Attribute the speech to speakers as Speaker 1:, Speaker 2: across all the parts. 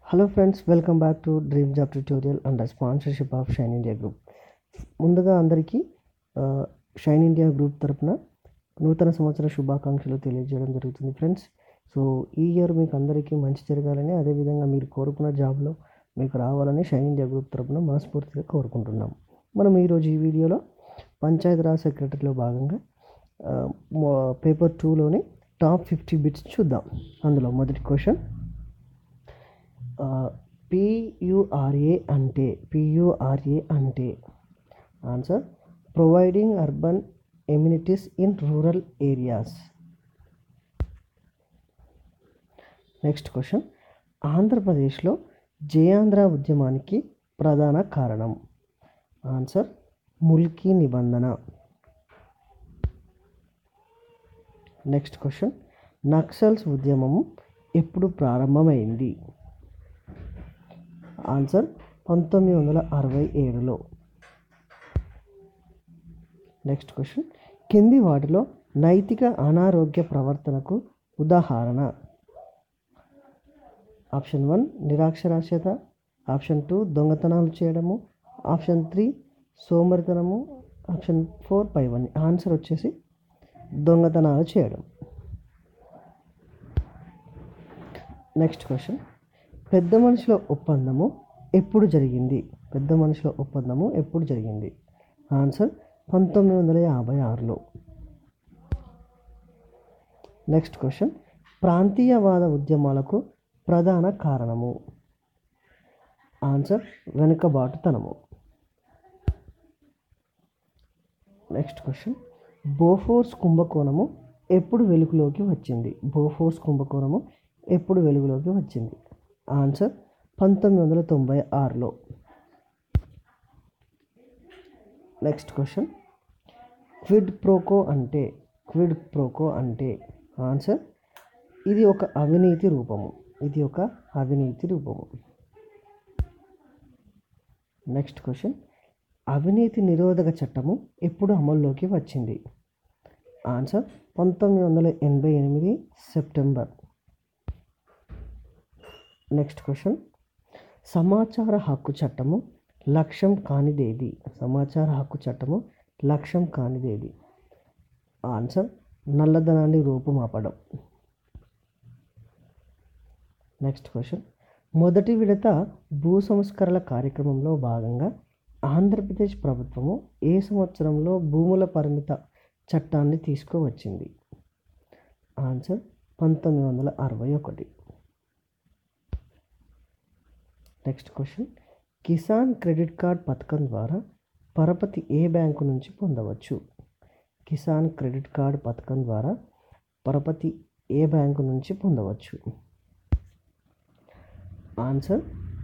Speaker 1: hello friends welcome back to dream job tutorial and sponsorship of shine India group ముందుగా అందరికీ ఆ, shine India group తరపున నూతన సంవత్సర శుభాకాంక్షలు తెలియజేయడం జరుగుతుంది ఫ్రెండ్స్ సో ఈ ఇయర్ మీకు అందరికీ మంచి జరగాలని అదేవిధంగా మీరు కోరుకున్న జాబ్లో మీకు రావాలని షైన్ ఇండియా గ్రూప్ తరపున మనస్ఫూర్తిగా కోరుకుంటున్నాం మనం ఈరోజు ఈ వీడియోలో పంచాయతీరాజ్ సెక్రటరీలో భాగంగా ఆ, మొ- పేపర్ టూలోని టాప్ ఫిఫ్టీ బిట్స్ చూద్దాం అందులో మొదటి క్వశ్చన్ పియుఆర్ఏ అంటే పియుఆర్ఏ అంటే answer providing urban amenities in rural areas next question ఆంధ్రప్రదేశ్లో జయాంధ్ర ఉద్యమానికి ప్రధాన కారణం ఆన్సర్ ముల్కీ నిబంధన నెక్స్ట్ క్వశ్చన్ నక్సల్స్ ఉద్యమం ఎప్పుడు ప్రారంభమైంది ఆన్సర్ పంతొమ్మిది వందల అరవై ఏడులో నెక్స్ట్ క్వశ్చన్ కింది వాటిలో నైతిక అనారోగ్య ప్రవర్తనకు ఉదాహరణ ఆప్షన్ వన్ నిరాక్షరాస్యత ఆప్షన్ టూ దొంగతనాలు చేయడము ఆప్షన్ త్రీ సోమరితనము ఆప్షన్ ఫోర్ పైవన్నీ ఆన్సర్ వచ్చేసి దొంగతనాలు చేయడం నెక్స్ట్ క్వశ్చన్ పెద్ద మనుషుల ఒప్పందము ఎప్పుడు జరిగింది పెద్ద మనుషుల ఒప్పందము ఎప్పుడు జరిగింది ఆన్సర్ పంతొమ్మిది వందల యాభై ఆరులో నెక్స్ట్ క్వశ్చన్ ప్రాంతీయవాద ఉద్యమాలకు ప్రధాన కారణము ఆన్సర్ వెనుకబాటుతనము నెక్స్ట్ క్వశ్చన్ బోఫోర్స్ కుంభకోణము ఎప్పుడు వెలుగులోకి వచ్చింది బోఫోర్స్ కుంభకోణము ఎప్పుడు వెలుగులోకి వచ్చింది ఆన్సర్ పంతొమ్మిది వందల తొంభై ఆరులో నెక్స్ట్ క్వశ్చన్ క్విడ్ ప్రోకో అంటే క్విడ్ ప్రోకో అంటే ఆన్సర్ ఇది ఒక అవినీతి రూపము ఇది ఒక అవినీతి రూపము నెక్స్ట్ క్వశ్చన్ అవినీతి నిరోధక చట్టము ఎప్పుడు అమల్లోకి వచ్చింది ఆన్సర్ పంతొమ్మిది వందల ఎనభై ఎనిమిది సెప్టెంబర్ నెక్స్ట్ క్వశ్చన్ సమాచార హక్కు చట్టము లక్ష్యం కానిదేది సమాచార హక్కు చట్టము లక్ష్యం కానిదేది ఆన్సర్ నల్లధనాన్ని రూపుమాపడం నెక్స్ట్ క్వశ్చన్ మొదటి విడత భూ సంస్కరణల కార్యక్రమంలో భాగంగా ఆంధ్రప్రదేశ్ ప్రభుత్వము ఏ సంవత్సరంలో భూముల పరిమిత చట్టాన్ని తీసుకువచ్చింది ఆన్సర్ పంతొమ్మిది వందల అరవై ఒకటి next question Kisan credit card పథకం ద్వారా పరపతి ఏ బ్యాంకు నుంచి పొందవచ్చు కిసాన్ క్రెడిట్ కార్డ్ పథకం ద్వారా పరపతి ఏ బ్యాంకు నుంచి పొందవచ్చు ఆన్సర్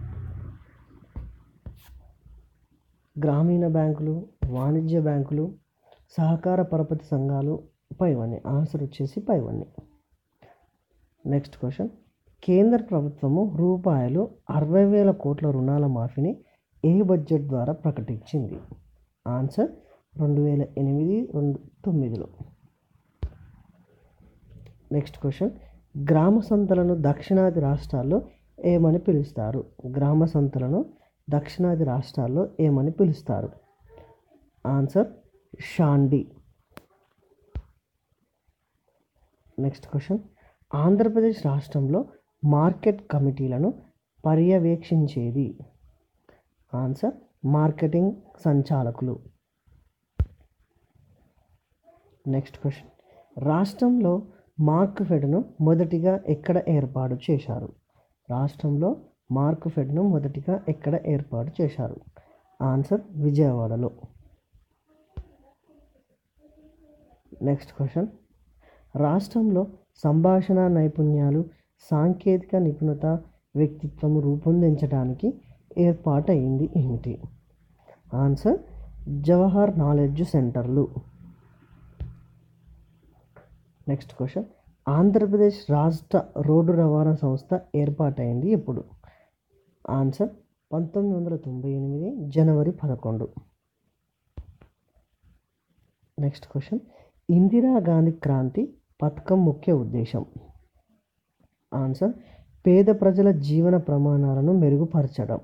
Speaker 1: గ్రామీణ బ్యాంకులు వాణిజ్య బ్యాంకులు సహకార పరపతి సంఘాలు పైవన్నీ ఆన్సర్ వచ్చేసి పైవన్నీ నెక్స్ట్ క్వశ్చన్ కేంద్ర ప్రభుత్వము రూపాయలు అరవై వేల కోట్ల రుణాల మాఫీని ఏ బడ్జెట్ ద్వారా ప్రకటించింది ఆన్సర్ రెండు వేల ఎనిమిది రెండు తొమ్మిదిలో నెక్స్ట్ క్వశ్చన్ గ్రామ సంతలను దక్షిణాది రాష్ట్రాల్లో ఏమని పిలుస్తారు గ్రామ సంతలను దక్షిణాది రాష్ట్రాల్లో ఏమని పిలుస్తారు ఆన్సర్ షాండి నెక్స్ట్ క్వశ్చన్ ఆంధ్రప్రదేశ్ రాష్ట్రంలో మార్కెట్ కమిటీలను పర్యవేక్షించేది ఆన్సర్ మార్కెటింగ్ సంచాలకులు నెక్స్ట్ క్వశ్చన్ రాష్ట్రంలో మార్క్ ఫెడ్ను మొదటిగా ఎక్కడ ఏర్పాటు చేశారు రాష్ట్రంలో మార్క్ ఫెడ్ను మొదటిగా ఎక్కడ ఏర్పాటు చేశారు ఆన్సర్ విజయవాడలో నెక్స్ట్ క్వశ్చన్ రాష్ట్రంలో సంభాషణ నైపుణ్యాలు సాంకేతిక నిపుణత వ్యక్తిత్వం రూపొందించడానికి ఏర్పాటైంది ఏమిటి ఆన్సర్ జవహర్ నాలెడ్జ్ సెంటర్లు నెక్స్ట్ క్వశ్చన్ ఆంధ్రప్రదేశ్ రాష్ట్ర రోడ్డు రవాణా సంస్థ ఏర్పాటైంది ఎప్పుడు ఆన్సర్ పంతొమ్మిది వందల తొంభై ఎనిమిది జనవరి పదకొండు నెక్స్ట్ క్వశ్చన్ ఇందిరాగాంధీ క్రాంతి పథకం ముఖ్య ఉద్దేశం ఆన్సర్ పేద ప్రజల జీవన ప్రమాణాలను మెరుగుపరచడం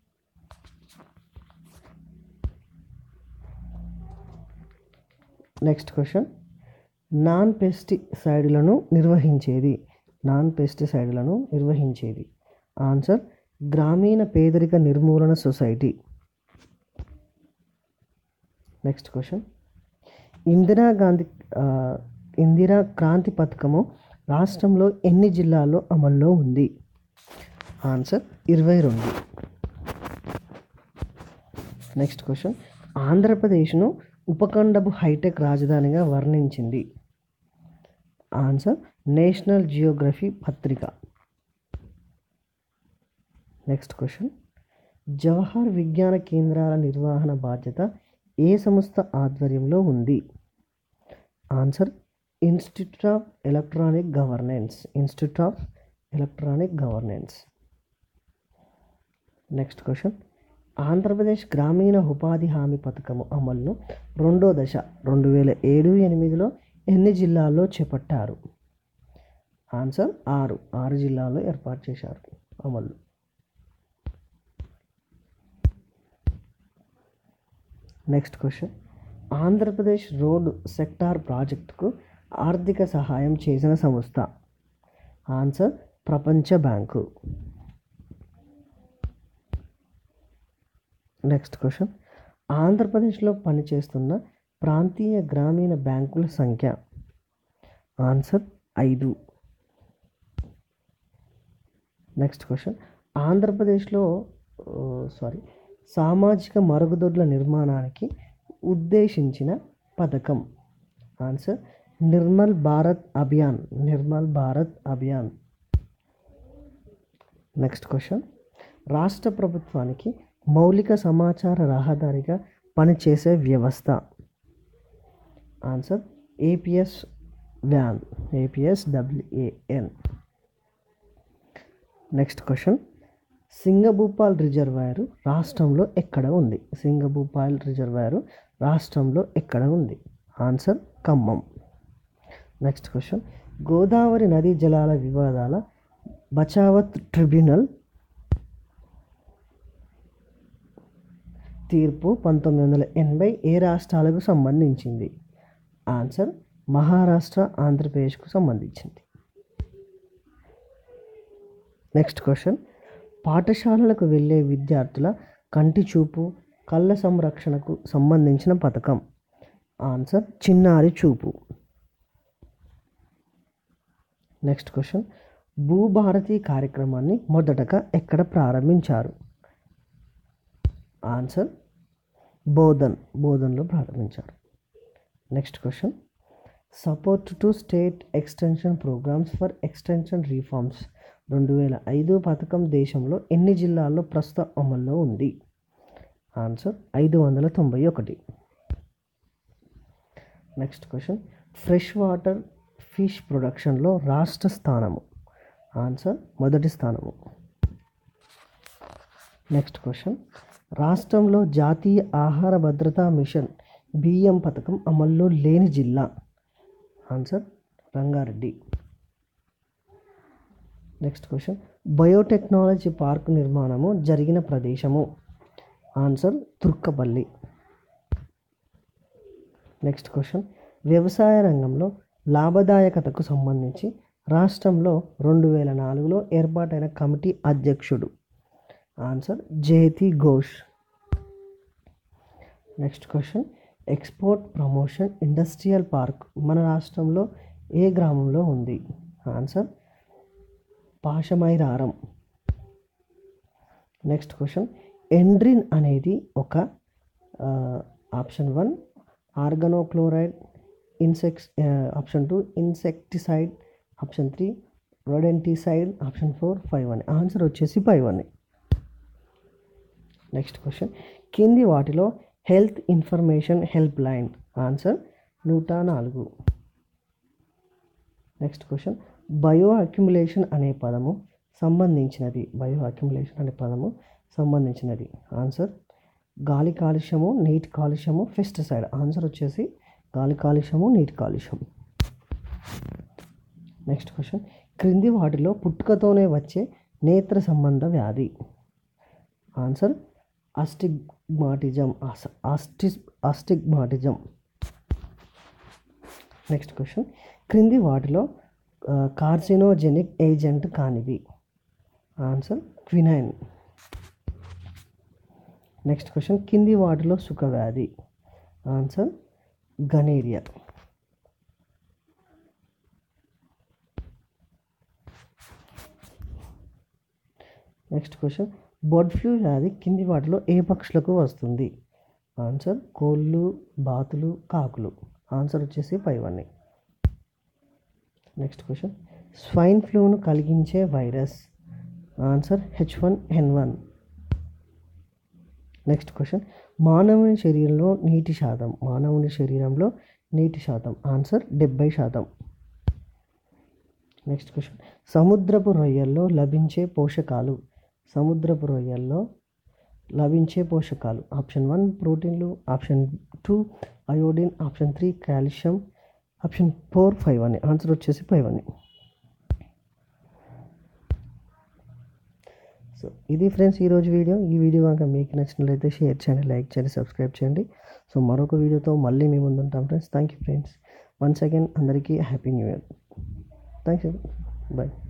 Speaker 1: నెక్స్ట్ క్వశ్చన్ నాన్ పెస్టిసైడ్లను నిర్వహించేది నాన్ పెస్టిసైడ్లను నిర్వహించేది ఆన్సర్ గ్రామీణ పేదరిక నిర్మూలన society next question Indira Gandhi ఆ, ఇందిరా క్రాంతి పథకము రాష్ట్రంలో ఎన్ని జిల్లాల్లో అమల్లో ఉంది ఆన్సర్ ఇరవై రెండు నెక్స్ట్ క్వశ్చన్ ఆంధ్రప్రదేశ్ను ఉపఖండపు హైటెక్ రాజధానిగా వర్ణించింది ఆన్సర్ నేషనల్ జియోగ్రఫీ పత్రిక నెక్స్ట్ క్వశ్చన్ జవహర్ విజ్ఞాన కేంద్రాల నిర్వహణ బాధ్యత ఏ సంస్థ ఆధ్వర్యంలో ఉంది answer institute of electronic governance institute of electronic governance next question Andhra Pradesh గ్రామీణ ఉపాధి హామీ పథకము అమలును రెండో దశ రెండు వేల ఏడు ఎనిమిదిలో ఎన్ని జిల్లాల్లో చేపట్టారు ఆన్సర్ ఆరు ఆరు జిల్లాల్లో ఏర్పాటు చేశారు అమలు next question Andhra Pradesh road sector ప్రాజెక్టుకు ఆర్థిక సహాయం చేసిన సంస్థ ఆన్సర్ ప్రపంచ బ్యాంకు నెక్స్ట్ క్వశ్చన్ ఆంధ్రప్రదేశ్లో పనిచేస్తున్న ప్రాంతీయ గ్రామీణ బ్యాంకుల సంఖ్య ఆన్సర్ ఐదు నెక్స్ట్ క్వశ్చన్ ఆంధ్రప్రదేశ్లో సారీ సామాజిక మరుగుదొడ్ల నిర్మాణానికి ఉద్దేశించిన పథకం answer Nirmal Bharat Abhiyan Nirmal Bharat Abhiyan next question రాష్ట్ర ప్రభుత్వానికి మౌలిక సమాచార రహదారిగా పనిచేసే వ్యవస్థ ఆన్సర్ ఏపీఎస్ వ్యాన్ APS WAN next question Singabhupal reservoir రాష్ట్రంలో ఎక్కడ ఉంది సింగభూపాల్ రిజర్వాయర్ రాష్ట్రంలో ఎక్కడ ఉంది answer Khammam next question Godavari నదీ జలాల వివాదాల బచావత్ ట్రిబ్యునల్ తీర్పు పంతొమ్మిది వందల ఎనభై ఏ రాష్ట్రాలకు సంబంధించింది ఆన్సర్ మహారాష్ట్ర ఆంధ్రప్రదేశ్కు సంబంధించింది నెక్స్ట్ క్వశ్చన్ పాఠశాలలకు వెళ్ళే విద్యార్థుల కంటి చూపు కళ్ళ సంరక్షణకు సంబంధించిన పథకం ఆన్సర్ చిన్నారి చూపు నెక్స్ట్ క్వశ్చన్ భూభారతి కార్యక్రమాన్ని మొదటగా ఎక్కడ ప్రారంభించారు ఆన్సర్ బోధన్ బోధన్లో ప్రారంభించారు next question support to state extension programmes for extension reforms రెండు వేల ఐదు పథకం దేశంలో ఎన్ని జిల్లాల్లో ప్రస్తుతం అమల్లో ఉంది ఆన్సర్ ఐదు వందల తొంభై ఒకటి next question fresh water fish ప్రొడక్షన్లో రాష్ట్ర స్థానము ఆన్సర్ మొదటి స్థానము నెక్స్ట్ క్వశ్చన్ రాష్ట్రంలో జాతీయ ఆహార భద్రతా మిషన్ బియ్యం పథకం అమల్లో లేని జిల్లా answer Rangareddy next question biotechnology park నిర్మాణము జరిగిన ప్రదేశము ఆన్సర్ తుర్కపల్లి నెక్స్ట్ క్వశ్చన్ వ్యవసాయ రంగంలో లాభదాయకతకు సంబంధించి రాష్ట్రంలో రెండు వేల నాలుగులో ఏర్పాటైన కమిటీ అధ్యక్షుడు answer Jyoti Ghosh next question export promotion industrial park మన రాష్ట్రంలో ఏ గ్రామంలో ఉంది answer Pashamylaram next question endrin అనేది ఒక option one organochloride insects option two insecticide option three rodenticide option four five అని ఆన్సర్ వచ్చేసి ఫైవ్ అని నెక్స్ట్ క్వశ్చన్ కింది వాటిలో health information help line answer నూట నాలుగు నెక్స్ట్ క్వశ్చన్ బయో అక్యుములేషన్ అనే పదము సంబంధించినది బయో అక్యుములేషన్ అనే పదము సంబంధించినది ఆన్సర్ గాలి కాలుష్యము నీటి కాలుష్యము పెస్టిసైడ్ ఆన్సర్ వచ్చేసి గాలి కాలుష్యము నీటి కాలుష్యం నెక్స్ట్ క్వశ్చన్ క్రింది వాటిలో పుట్టుకతోనే వచ్చే నేత్ర సంబంధ వ్యాధి ఆన్సర్ అస్టిగ్మాటిజం ఆస్టిస్ ఆస్టిగ్మాటిజం నెక్స్ట్ క్వశ్చన్ క్రింది వాటిలో కార్సినోజెనిక్ ఏజెంట్ కానివి ఆన్సర్ క్వినైన్ నెక్స్ట్ క్వశ్చన్ కింది వాటిలో సుఖవ్యాధి answer gonorrhoea next question bird flu వ్యాధి కింది వాటిలో ఏ పక్షులకు వస్తుంది ఆన్సర్ కోళ్ళు బాతులు కాకులు ఆన్సర్ వచ్చేసి పైవన్నీ నెక్స్ట్ క్వశ్చన్ స్వైన్ ఫ్లూను కలిగించే virus answer H one N one next question మానవుని శరీరంలో నీటి శాతం మానవుని శరీరంలో నీటి శాతం ఆన్సర్ డెబ్బై శాతం నెక్స్ట్ క్వశ్చన్ సముద్రపు రొయ్యల్లో లభించే పోషకాలు సముద్రపు రొయ్యల్లో లభించే పోషకాలు ఆప్షన్ వన్ ప్రోటీన్లు option two iodine option three calcium option four five అని ఆన్సర్ వచ్చేసి ఫైవ్ అని సో ఇది ఫ్రెండ్స్ ఈరోజు వీడియో ఈ వీడియో కనుక మీకు నచ్చినట్లయితే షేర్ చేయండి లైక్ చేయండి సబ్స్క్రైబ్ చేయండి సో మరొక వీడియోతో మళ్ళీ మేము ముందుంటాం friends thank you friends once again అందరికీ happy new year thank you bye